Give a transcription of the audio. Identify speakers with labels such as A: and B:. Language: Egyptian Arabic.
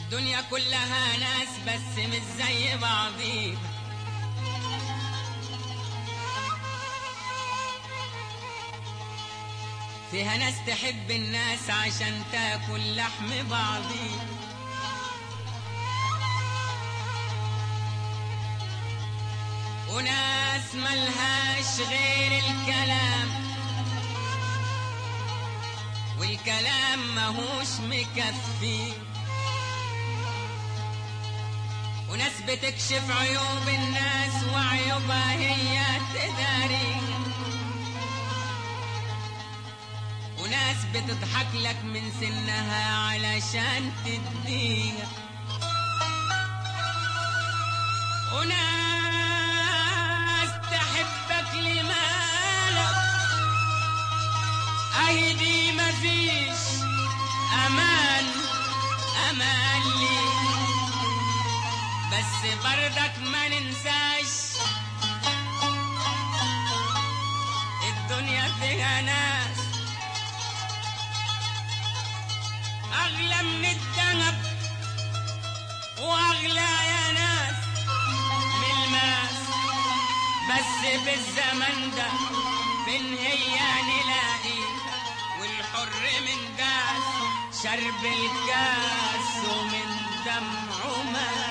A: الدنيا كلها ناس بس مش زي بعضيها فيها ناس تحب الناس عشان تاكل لحم بعضيها وناس ملهاش غير الكلام والكلام ماهوش مكفي وناس بتكشف عيوب الناس وعيوبها هي تداري وناس بتضحك لك من سنها علشان تديها وناس تحبك لمالك اهي دي مفيش امان امان لي بس بردك ما ننساش الدنيا فيها ناس اغلى من الذهب واغلى يا ناس من الماس بس بالزمن ده فين هي نلاقيها والحر من داس شرب الكاس ومن دمعه ما